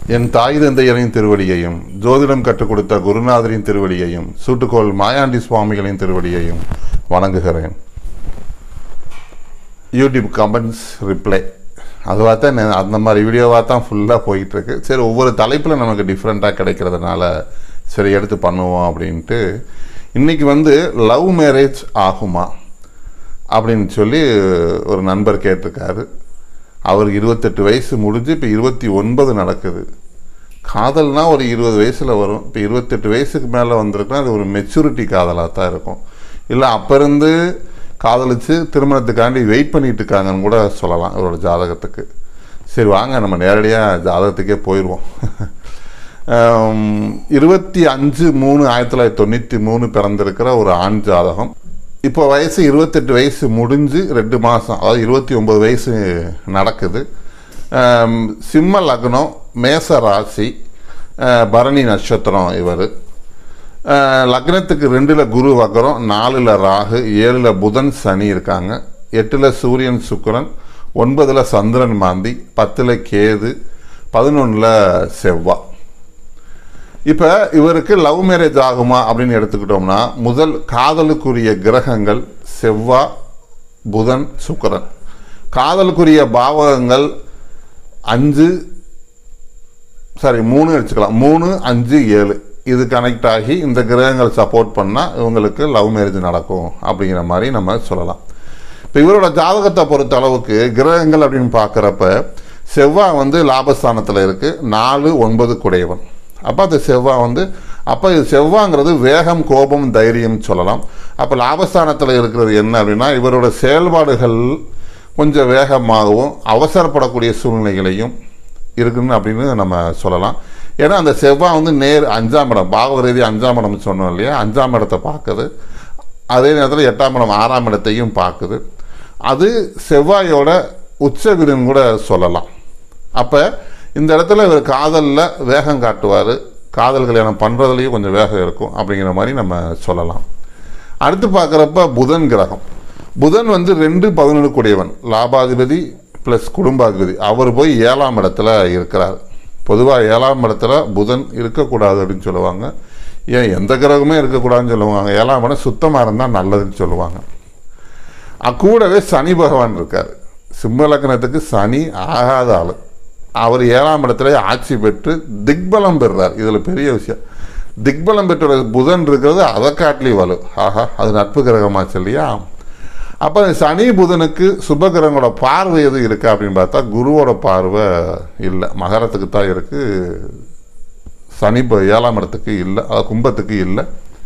என் தாய் தந்தையரின் திருவடியையும் ஜோதிடம் கற்றுக் கொடுத்த குருநாதரின் திருவடியையும் சூட்டுக்கோள் மாயாண்டி சுவாமிகளின் திருவடியையும் வணங்குகிறேன் யூடியூப் கமெண்ட்ஸ் ரிப்ளை அதுவாக தான் நான் அந்த மாதிரி வீடியோவாக தான் ஃபுல்லாக போயிட்டுருக்கு சரி ஒவ்வொரு தலைப்பில் நமக்கு டிஃப்ரெண்ட்டாக கிடைக்கிறதுனால சரி எடுத்து பண்ணுவோம் அப்படின்ட்டு இன்றைக்கி வந்து லவ் மேரேஜ் ஆகுமா அப்படின்னு சொல்லி ஒரு நண்பர் கேட்டிருக்காரு அவருக்கு இருபத்தெட்டு வயசு முடிஞ்சு இப்போ இருபத்தி ஒன்பது நடக்குது காதல்னா ஒரு இருபது வயசில் வரும் இப்போ இருபத்தெட்டு வயசுக்கு மேலே வந்திருக்குன்னா அது ஒரு மெச்சூரிட்டி காதலாக தான் இருக்கும் இல்லை அப்போ இருந்து காதலிச்சு திருமணத்துக்காண்டி வெயிட் பண்ணிட்டு இருக்காங்கன்னு கூட சொல்லலாம் இவரோட ஜாதகத்துக்கு சரி வாங்க நம்ம நேரடியாக ஜாதகத்துக்கே போயிடுவோம் இருபத்தி அஞ்சு மூணு ஆயிரத்தி தொள்ளாயிரத்தி தொண்ணூற்றி மூணு பிறந்திருக்கிற ஒரு ஆண் ஜாதகம் இப்போ வயசு இருபத்தெட்டு வயசு முடிஞ்சு ரெண்டு மாதம் அதாவது இருபத்தி ஒம்பது வயசு நடக்குது ஆம், சிம்ம லக்னம் மேச ராசி ஆ, பரணி நட்சத்திரம் இவர் லக்னத்துக்கு ரெண்டில் குரு வக்கரம் நாலில் ராகு ஏழில் புதன் சனி இருக்காங்க எட்டில் சூரியன் சுக்கிரன் ஒன்பதில் சந்திரன் மாந்தி பத்தில் கேது பதினொன்றில் செவ்வாய் இப்போ இவருக்கு லவ் மேரேஜ் ஆகுமா அப்படின்னு எடுத்துக்கிட்டோம்னா முதல் காதலுக்குரிய கிரகங்கள் செவ்வாய் புதன் சுக்கிரன் காதலுக்குரிய பாவகங்கள் அஞ்சு சாரி மூணு வச்சுக்கலாம் மூணு அஞ்சு ஏழு இது கனெக்ட் ஆகி இந்த கிரகங்கள் சப்போர்ட் பண்ணால் இவங்களுக்கு லவ் மேரேஜ் நடக்கும் அப்படிங்கிற மாதிரி நம்ம சொல்லலாம் இப்போ இவரோட ஜாதகத்தை பொறுத்த அளவுக்கு கிரகங்கள் அப்படின்னு பார்க்குறப்ப செவ்வாய் வந்து லாபஸ்தானத்தில் இருக்குது நாலு ஒன்பது குடையவன் அப்போ அந்த செவ்வாய் வந்து அப்போ இது செவ்வாங்கிறது வேகம் கோபம் தைரியம் சொல்லலாம் அப்போ லாபஸ்தானத்தில் இருக்கிறது என்ன அப்படின்னா இவரோட செயல்பாடுகள் கொஞ்சம் வேகமாகவும் அவசரப்படக்கூடிய சூழ்நிலைகளையும் இருக்குன்னு அப்படின்னு நம்ம சொல்லலாம் ஏன்னா அந்த செவ்வாய் வந்து நேர் அஞ்சாம் இடம் பாவ ரீதி அஞ்சாம் இடம் சொன்னோம் இல்லையா அஞ்சாம் இடத்தை பார்க்குது அதே நேரத்தில் எட்டாம் இடம் ஆறாம் இடத்தையும் பார்க்குது அது செவ்வாயோட உச்ச வீடுன்னு கூட சொல்லலாம் அப்போ இந்த இடத்துல இவர் காதலில் வேகம் காட்டுவார் காதல் கல்யாணம் பண்ணுறதுலையும் கொஞ்சம் வேகம் இருக்கும் அப்படிங்கிற மாதிரி நம்ம சொல்லலாம் அடுத்து பார்க்குறப்ப புதன் கிரகம் புதன் வந்து ரெண்டு பதினொன்று கூடியவன் லாபாதிபதி ப்ளஸ் குடும்பாதிபதி அவர் போய் ஏழாம் இடத்துல இருக்கிறார் பொதுவாக ஏழாம் இடத்துல புதன் இருக்கக்கூடாது அப்படின்னு சொல்லுவாங்க ஏன் எந்த கிரகமே இருக்கக்கூடாதுன்னு சொல்லுவாங்க ஏழாம் இடம் சுத்தமாக இருந்தால் நல்லதுன்னு சொல்லுவாங்க அக்கூடவே சனி பகவான் இருக்கார் சிம்ம லக்னத்துக்கு சனி ஆகாத ஆள் அவர் ஏழாம் இடத்துல ஆட்சி பெற்று திக்பலம் பெறுறார் இதில் பெரிய விஷயம் திக்பலம் பெற்ற புதன் இருக்கிறது அதை காட்டிலி வலு ஆஹா அது நட்பு கிரகமாச்சு இல்லையா அப்போ சனி புதனுக்கு சுப கிரகங்களோட பார்வை எதுவும் இருக்கா அப்படின்னு பார்த்தா குருவோட பார்வை இல்லை மகரத்துக்கு தான் இருக்குது சனி இப்போ ஏழாம் இடத்துக்கு இல்லை அதாவது கும்பத்துக்கு இல்லை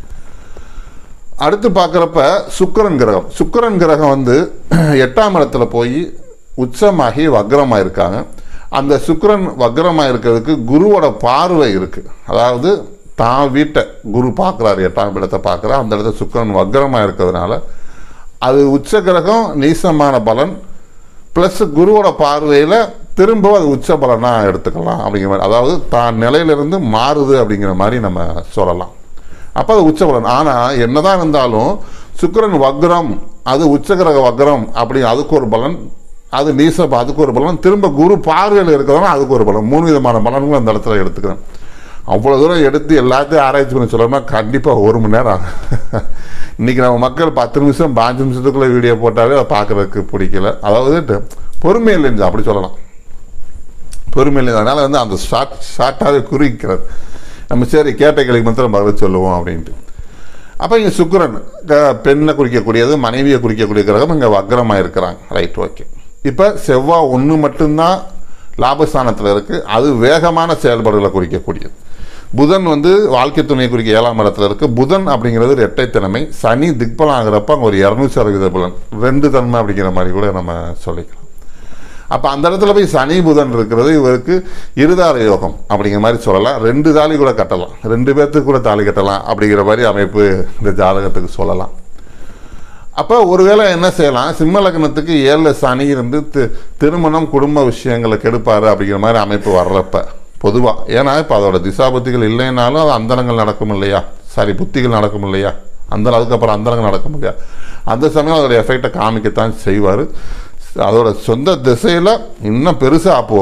அடுத்து பார்க்குறப்ப சுக்கிரன் கிரகம் சுக்கிரன் கிரகம் வந்து எட்டாம் இடத்துல போய் உச்சமாகி வக்ரமாக இருக்காங்க அந்த சுக்கிரன் வக்ரமாக இருக்கிறதுக்கு குருவோட பார்வை இருக்குது அதாவது தான் வீட்டை குரு பார்க்குறாரு எட்டாம் இடத்தை பார்க்குறா அந்த இடத்துல சுக்கிரன் வக்ரமாக இருக்கிறதுனால அது உச்ச கிரகம் நீசமான பலன் ப்ளஸ் குருவோட பார்வையில் திரும்ப அது உச்ச பலனாக எடுத்துக்கலாம் அப்படிங்கிற மாதிரி அதாவது தான் நிலையிலிருந்து மாறுது அப்படிங்கிற மாதிரி நம்ம சொல்லலாம் அப்போ அது உச்ச பலன் ஆனால் என்னதான் இருந்தாலும் சுக்கிரன் வக்ரம் அது உச்சகிரக வக்ரம் அப்படி அதுக்கு ஒரு பலன் அது நீச அதுக்கு ஒரு பலன் திரும்ப குரு பார்வையில் இருக்கிறதுனா அதுக்கு ஒரு பலன் மூணு விதமான பலன்களும் அந்த இடத்துல எடுத்துக்கிறேன் அவ்வளோ தூரம் எடுத்து எல்லாத்தையும் ஆராய்ச்சி பண்ணி சொல்லணும்னா கண்டிப்பாக ஒரு மணி நேரம் ஆகும் இன்றைக்கி நம்ம மக்கள் பத்து நிமிஷம் பாஞ்சு நிமிஷத்துக்குள்ளே வீடியோ போட்டாலே அதை பார்க்குறதுக்கு பிடிக்கல அதாவது பொறுமை இல்லைன்னு அப்படி சொல்லலாம் பொறுமை இல்லை அதனால் வந்து அந்த ஷார்ட் ஷார்ட்டாகவே குறிக்கிறது நம்ம சரி கேட்ட கேள்வி மாத்திரம் பதில் சொல்லுவோம் அப்படின்ட்டு அப்போ இங்கே சுக்கிரன் க- பெண்ணை குறிக்கக்கூடியது மனைவியை குறிக்கக்கூடிய கிரகம் இங்கே வக்ரமாக இருக்கிறாங்க ரைட் ஓகே இப்போ செவ்வாய் ஒன்று மட்டும்தான் லாபஸ்தானத்தில் இருக்குது அது வேகமான செயல்பாடுகளை குறிக்கக்கூடியது புதன் வந்து வாழ்க்கை துணையை குறிக்க ஏழாம் இடத்துல இருக்குது புதன் அப்படிங்கிறது ஒரு இரட்டைத்தன்மை சனி திக்பலம் ஆகிறப்ப அங்கே ஒரு இரநூத்தி அறுபது பலன் ரெண்டு தன்மை அப்படிங்கிற மாதிரி கூட நம்ம சொல்லிக்கலாம் அப்போ அந்த இடத்துல போய் சனி புதன் இருக்கிறது இவருக்கு இருதார யோகம் அப்படிங்கிற மாதிரி சொல்லலாம் ரெண்டு தாலி கூட கட்டலாம் ரெண்டு பேர்த்துக்கு கூட தாலி கட்டலாம் அப்படிங்கிற மாதிரி அமைப்பு இந்த ஜாதகத்துக்கு சொல்லலாம் அப்போ ஒருவேளை என்ன செய்யலாம் சிம்ம லக்னத்துக்கு ஏழில் சனி இருந்து தி- திருமணம் குடும்ப விஷயங்களை கெடுப்பார் அப்படிங்கிற மாதிரி அமைப்பு வர்றப்ப பொதுவாக ஏன்னா இப்போ அதோட திசாபுத்திகள் இல்லைனாலும் அது அந்தரங்கள் நடக்கும் இல்லையா சாரி புத்திகள் நடக்கும் இல்லையா அந்த அதுக்கப்புறம் அந்தரங்கள் நடக்கும் இல்லையா அந்த சமயம் அதோட எஃபெக்டை காமிக்கத்தான் செய்வார் அதோட சொந்த திசையில் இன்னும் பெருசாக ஆப்பு வைப்பார்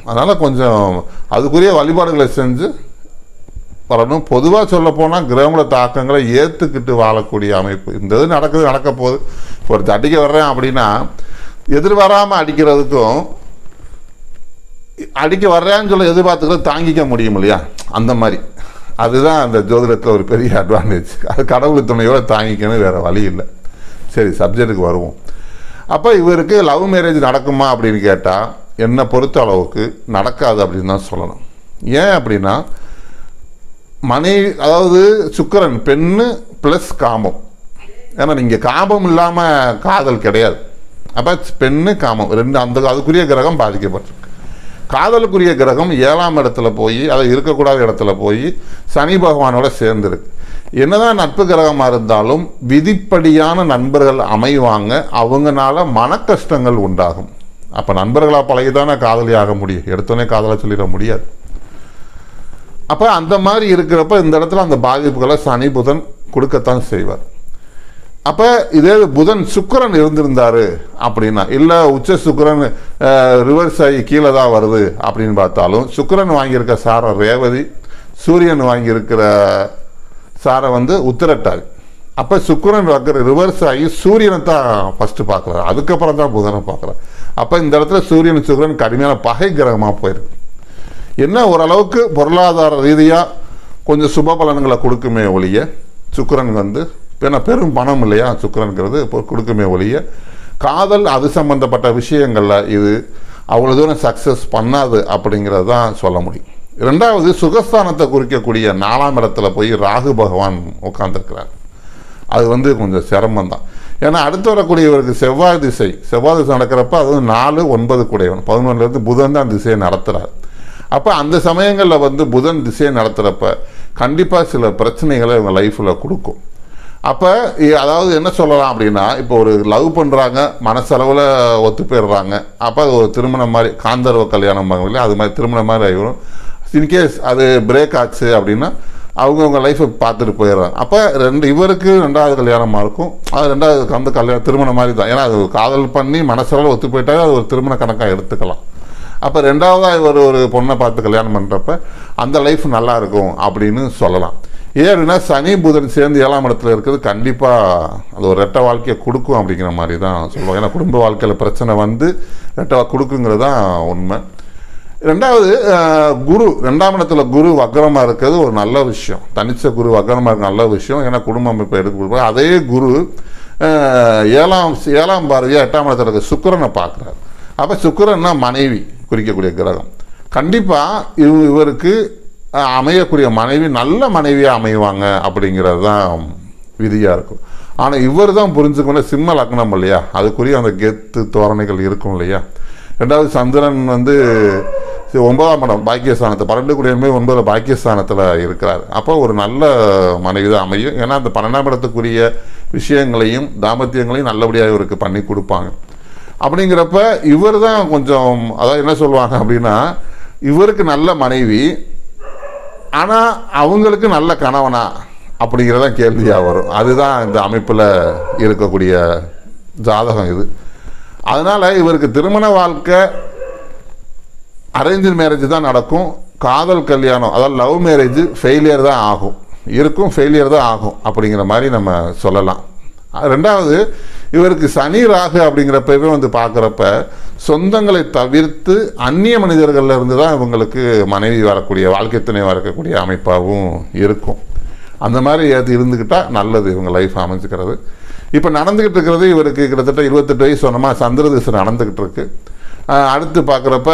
அதனால் கொஞ்சம் அதுக்குரிய வழிபாடுகளை செஞ்சு வரணும் பொதுவாக சொல்ல போனால் கிரகங்கள தாக்கங்களை ஏற்றுக்கிட்டு வாழக்கூடிய அமைப்பு இந்த இது நடக்குது நடக்க போகுது ஒரு அடிக்க வர்றேன் அப்படின்னா எதிர்வராமல் அடிக்கிறதுக்கும் அடிக்க வர்றேன்னு சொல்ல எதிர்பார்த்துக்கிறது தாங்கிக்க முடியும் இல்லையா அந்த மாதிரி அதுதான் அந்த ஜோதிடத்தில் ஒரு பெரிய அட்வான்டேஜ் அது கடவுள் துணையோட தாங்கிக்கணும் வேறு வழி இல்லை சரி சப்ஜெக்ட்டுக்கு வருவோம் அப்போ இவருக்கு லவ் மேரேஜ் நடக்குமா அப்படின்னு கேட்டால் என்னை பொறுத்த அளவுக்கு நடக்காது அப்படின்னு தான் சொல்லணும் ஏன் அப்படின்னா மனைவி அதாவது சுக்கிரன் பெண்ணு ப்ளஸ் காமம் ஏன்னா நீங்கள் காமம் இல்லாமல் காதல் கிடையாது அப்போ பெண்ணு காமம் ரெண்டு அந்த அதுக்குரிய கிரகம் பாதிக்கப்பட்டிருக்கு காதலுக்குரிய கிரகம் ஏழாம் இடத்துல போய் அதை இருக்கக்கூடாத இடத்துல போய் சனி பகவானோட சேர்ந்துருக்கு என்னதான் நட்பு கிரகமாக இருந்தாலும் விதிப்படியான நண்பர்கள் அமைவாங்க அவங்கனால மன கஷ்டங்கள் உண்டாகும் அப்போ நண்பர்களாக பழகிதானே காதலி ஆக முடியும் எடுத்தோடனே காதலை சொல்லிட முடியாது அப்போ அந்த மாதிரி இருக்கிறப்ப இந்த இடத்துல அந்த பாதிப்புகளை சனி புதன் கொடுக்கத்தான் செய்வார் அப்போ இதே புதன் சுக்கிரன் இருந்திருந்தாரு அப்படின்னா இல்லை உச்ச சுக்கிரன் ரிவர்ஸ் ஆகி கீழே தான் வருது அப்படின்னு பார்த்தாலும் சுக்கிரன் வாங்கியிருக்க சாரம் ரேவதி சூரியன் வாங்கியிருக்கிற சாரை வந்து உத்திரட்டாதி அப்போ சுக்கிரன் வைக்கிற ரிவர்ஸ் ஆகி சூரியனை தான் ஃபஸ்ட்டு பார்க்குறாரு அதுக்கப்புறம் தான் புதனை பார்க்குறாரு அப்போ இந்த இடத்துல சூரியன் சுக்கிரன் கடுமையான பகை கிரகமாக போயிருக்கு என்ன ஓரளவுக்கு பொருளாதார ரீதியாக கொஞ்சம் சுப பலன்களை கொடுக்குமே ஒழிய சுக்கிரன் வந்து ஏன்னா பெரும் பணம் இல்லையா சுக்கிரனுங்கிறது இப்போ கொடுக்குமே ஒழிய காதல் அது சம்பந்தப்பட்ட விஷயங்களில் இது அவ்வளோ தூரம் சக்ஸஸ் பண்ணாது அப்படிங்கிறது தான் சொல்ல முடியும் ரெண்டாவது சுகஸ்தானத்தை குறிக்கக்கூடிய நாலாம் இடத்துல போய் ராகு பகவான் உட்காந்துருக்கிறார் அது வந்து கொஞ்சம் சிரமம் தான் ஏன்னா அடுத்து வரக்கூடியவருக்கு செவ்வாய் திசை செவ்வாய் திசை நடக்கிறப்ப அது வந்து நாலு ஒன்பது கூடையவன் பதினொன்றுலேருந்து புதன் தான் திசையை நடத்துகிறார் அப்போ அந்த சமயங்களில் வந்து புதன் திசையை நடத்துகிறப்ப கண்டிப்பாக சில பிரச்சனைகளை இவங்க லைஃப்பில் கொடுக்கும் அப்போ அதாவது என்ன சொல்லலாம் அப்படின்னா இப்போ ஒரு லவ் பண்ணுறாங்க மனசளவில் ஒத்து போயிடுறாங்க அப்போ அது ஒரு திருமணம் மாதிரி காந்தர்வ கல்யாணம் இல்லையா அது மாதிரி திருமணம் மாதிரி ஆகிடும் இன்கேஸ் அது பிரேக் ஆச்சு அப்படின்னா அவங்கவுங்க லைஃப்பை பார்த்துட்டு போயிடுறாங்க அப்போ ரெண்டு இவருக்கு ரெண்டாவது கல்யாணமாக இருக்கும் அது ரெண்டாவது அந்த கல்யாணம் திருமணம் மாதிரி தான் ஏன்னா அது காதல் பண்ணி மனசளவில் ஒத்து போயிட்டாலே அது ஒரு திருமண கணக்காக எடுத்துக்கலாம் அப்போ ரெண்டாவதாக இவர் ஒரு பொண்ணை பார்த்து கல்யாணம் பண்ணுறப்ப அந்த லைஃப் நல்லா இருக்கும் அப்படின்னு சொல்லலாம் ஏன் அப்படின்னா சனி புதன் சேர்ந்து ஏழாம் இடத்துல இருக்கிறது கண்டிப்பாக அது ஒரு ரெட்டை வாழ்க்கையை கொடுக்கும் அப்படிங்கிற மாதிரி தான் சொல்லுவோம் ஏன்னா குடும்ப வாழ்க்கையில் பிரச்சனை வந்து ரெட்டை கொடுக்குங்கிறது தான் உண்மை ரெண்டாவது அஹ், குரு ரெண்டாம் இடத்துல குரு வக்கரமாக இருக்கிறது ஒரு நல்ல விஷயம் தனிச்ச குரு வக்கரமாக இருக்க நல்ல விஷயம் ஏன்னா குடும்ப அமைப்பை எடுக்க அதே குரு அஹ், ஏழாம் ஏழாம் பார்வையாக எட்டாம் இடத்துல இருக்க சுக்கிரனை பார்க்குறாரு அப்போ சுக்கிரன்னா மனைவி குறிக்கக்கூடிய கிரகம் கண்டிப்பாக இவ இவருக்கு அஹ், அமையக்கூடிய மனைவி நல்ல மனைவியாக அமைவாங்க அப்படிங்கிறது தான் விதியாக இருக்கும் ஆனால் இவர் தான் புரிஞ்சுக்கணும் சிம்ம லக்னம் இல்லையா அதுக்குரிய அந்த கெத்து தோரணைகள் இருக்கும் இல்லையா ரெண்டாவது சந்திரன் வந்து சி- ஒன்பதாம் இடம் பாக்கியஸ்தானத்தை பன்னெண்டு குடியுமே ஒன்பதில் பாக்கியஸ்தானத்தில் இருக்கிறார் அப்போ ஒரு நல்ல மனைவி தான் அமையும் ஏன்னா அந்த பன்னெண்டாம் இடத்துக்குரிய விஷயங்களையும் தாம்பத்தியங்களையும் நல்லபடியாக இவருக்கு பண்ணி கொடுப்பாங்க அப்படிங்கிறப்ப இவர் தான் கொஞ்சம் அதாவது என்ன சொல்லுவாங்க அப்படின்னா இவருக்கு நல்ல மனைவி ஆனால் அவங்களுக்கு நல்ல கணவனா அப்படிங்கிறத கேள்வியாக வரும் அதுதான் இந்த அமைப்பில் இருக்கக்கூடிய ஜாதகம் இது அதனால் இவருக்கு திருமண வாழ்க்கை அரேஞ்சு மேரேஜ் தான் நடக்கும் காதல் கல்யாணம் அதாவது லவ் மேரேஜ் ஃபெயிலியர் தான் ஆகும் இருக்கும் ஃபெயிலியர் தான் ஆகும் அப்படிங்கிற மாதிரி நம்ம சொல்லலாம் அஹ் ரெண்டாவது இவருக்கு சனி ராகு அப்படிங்கிறப்பவே வந்து பார்க்குறப்ப சொந்தங்களை தவிர்த்து அந்நிய மனிதர்கள்ல இருந்து தான் இவங்களுக்கு மனைவி வரக்கூடிய வாழ்க்கை துணை வரக்கூடிய அமைப்பாகவும் இருக்கும் அந்த மாதிரி அது இருந்துக்கிட்டால் நல்லது இவங்க லைஃப் அமைஞ்சுக்கிறது இப்போ நடந்துக்கிட்டு இருக்கிறது இவருக்கு கிட்டத்தட்ட இருபத்தெட்டு வயசு சொன்னமா சந்திர திசை நடந்துக்கிட்டு இருக்கு அஹ் அடுத்து பார்க்குறப்ப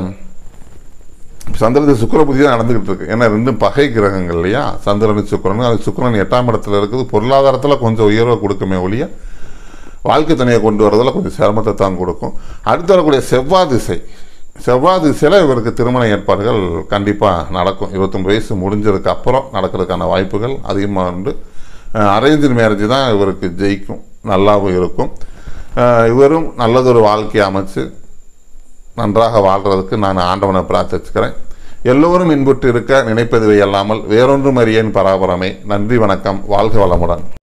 சந்திரன் சுக்கிர புத்தி தான் நடந்துகிட்டு இருக்கு ஏன்னா ரெண்டும் பகை கிரகங்கள் இல்லையா சந்திரன் சுக்கிரன் அது சுக்கிரன் எட்டாம் இடத்துல இருக்குது பொருளாதாரத்தில் கொஞ்சம் உயர்வை கொடுக்குமே ஒழிய வாழ்க்கை துணையை கொண்டு வரதில் கொஞ்சம் சிரமத்தை தான் கொடுக்கும் அடுத்து வரக்கூடிய செவ்வாய் திசை செவ்வாய் திசையில் இவருக்கு திருமண ஏற்பாடுகள் கண்டிப்பாக நடக்கும் இருபத்தொம்பது வயசு முடிஞ்சதுக்கு அப்புறம் நடக்கிறதுக்கான வாய்ப்புகள் அதிகமாக உண்டு அரேஞ்சு மேரேஜ் தான் இவருக்கு ஜெயிக்கும் நல்லாவும் இருக்கும் அஹ் இவரும் நல்லதொரு வாழ்க்கையை அமைச்சு நன்றாக வாழ்றதுக்கு நான் ஆண்டவனை பிரார்த்திச்சுக்கிறேன் எல்லோரும் இன்புற்று இருக்க நினைப்பதுவை அல்லாமல் வேறொன்றும் அறியேன் பராபரமே நன்றி வணக்கம் வாழ்க வளமுடன்